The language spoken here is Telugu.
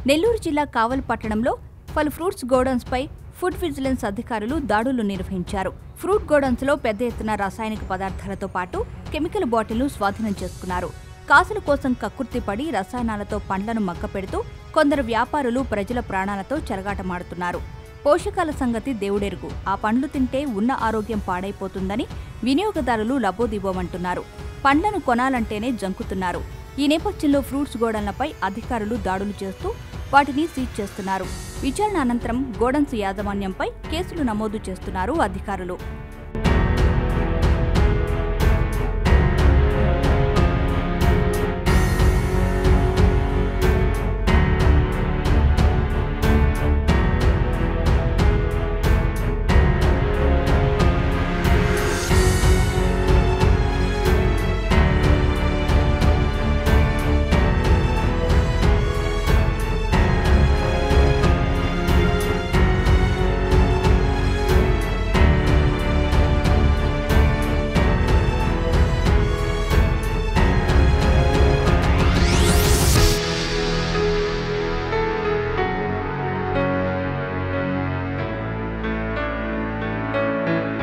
నెల్లూరు జిల్లా కావల్ పట్టణంలో పలు ఫ్రూట్స్ గోడౌన్స్ పై ఫుడ్ విజిలెన్స్ అధికారులు దాడులు నిర్వహించారు ఫ్రూట్ గోడౌన్స్ లో పెద్ద ఎత్తున రాసాయనిక పదార్థాలతో పాటు కెమికల్ బాటిల్ను స్వాధీనం చేసుకున్నారు కాసుల కోసం కక్కుర్తిపడి రసాయనాలతో పండ్లను మక్కపెడుతూ కొందరు వ్యాపారులు ప్రజల ప్రాణాలతో చెలగాటమాడుతున్నారు పోషకాల సంగతి దేవుడెరుగు ఆ పండ్లు తింటే ఉన్న ఆరోగ్యం పాడైపోతుందని వినియోగదారులు లబోదిబోమంటున్నారు పండ్లను కొనాలంటేనే జంకుతున్నారు ఈ నేపథ్యంలో ఫ్రూట్స్ గోడన్లపై అధికారులు దాడులు చేస్తూ వాటిని సీజ్ చేస్తున్నారు విచారణ అనంతరం గోడన్స్ యాజమాన్యంపై కేసులు నమోదు చేస్తున్నారు అధికారులు